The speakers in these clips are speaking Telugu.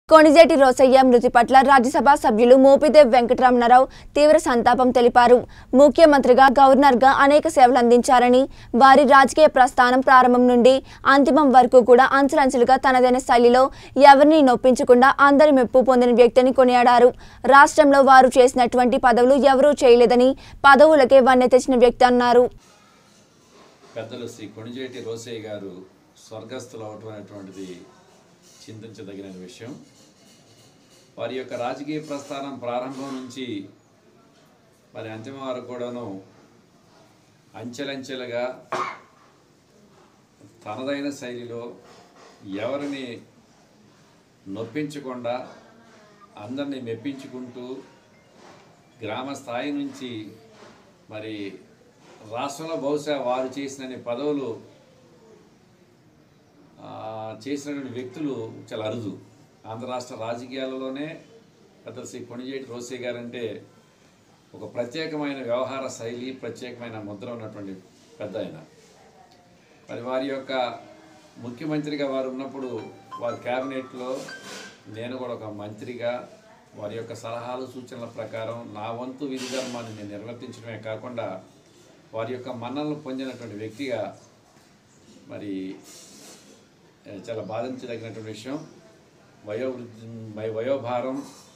కొణిజేటి రోసయ్య మృతి పట్ల రాజ్యసభ సభ్యులు మోపిదేవ్ వెంకటరమణారావు తీవ్ర సంతాపం తెలిపారు ముఖ్యమంత్రిగా గవర్నర్గా అనేక సేవలు అందించారని వారి రాజకీయ ప్రస్థానం ప్రారంభం నుండి అంతిమం వరకు కూడా అంచెలంచెలుగా తనదైన శైలిలో ఎవరిని నొప్పించకుండా అందరి మెప్పు పొందిన వ్యక్తిని కొనియాడారు రాష్ట్రంలో వారు చేసినటువంటి పదవులు ఎవరూ చేయలేదని పదవులకే వన్నె తెచ్చిన వ్యక్తి అన్నారు పెద్దలు శ్రీ కొణిజేటి రోసయ్య గారు స్వర్గస్థులు అవటం అనేటువంటిది చింతించదగిన విషయం వారి యొక్క రాజకీయ ప్రస్థానం ప్రారంభం నుంచి మరి అంతిమ వరకు కూడాను అంచెలంచెలుగా తనదైన శైలిలో ఎవరిని నొప్పించకుండా అందరినీ మెప్పించుకుంటూ గ్రామ స్థాయి నుంచి మరి రాష్ట్రంలో బహుశా వారు చేసిన పదవులు ఆ, చేసినటువంటి వ్యక్తులు చాలా అరుదు ఆంధ్ర రాష్ట్ర రాజకీయాలలోనే పెద్ద శ్రీ కొణిజేటి రోసే గారంటే ఒక ప్రత్యేకమైన వ్యవహార శైలి ప్రత్యేకమైన ముద్ర ఉన్నటువంటి పెద్ద ఆయన మరి వారి యొక్క ముఖ్యమంత్రిగా వారు ఉన్నప్పుడు వారి క్యాబినెట్లో నేను కూడా ఒక మంత్రిగా వారి యొక్క సలహాలు సూచనల ప్రకారం నా వంతు విధి ధర్మాన్ని నేను నిర్వర్తించడమే కాకుండా వారి యొక్క మన్ననలు పొందినటువంటి వ్యక్తిగా మరి ఏ, చాలా బాధించదగినటువంటి విషయం వయోవృద్ధి వై- వయోభారం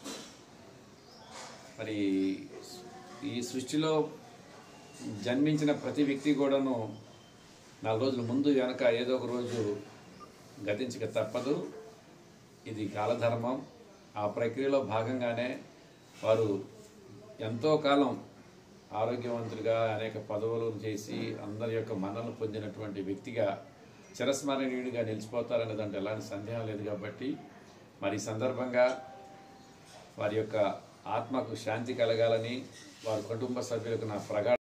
మరి ఈ సృష్టిలో జన్మించిన ప్రతి వ్యక్తి కూడాను నాలుగు రోజుల ముందు వెనక ఏదో ఒక రోజు గతించక తప్పదు ఇది కాలధర్మం ఆ ప్రక్రియలో భాగంగానే వారు ఎంతో కాలం ఆరోగ్యవంతులుగా అనేక పదవులు చేసి అందరి యొక్క మన్నలు పొందినటువంటి వ్యక్తిగా చిరస్మరణీయుడిగా నిలిచిపోతారనే దాంట్లో ఎలాంటి సందేహం లేదు కాబట్టి మరి ఈ సందర్భంగా వారి యొక్క ఆత్మకు శాంతి కలగాలని వారి కుటుంబ సభ్యులకు నా ప్రగాఢ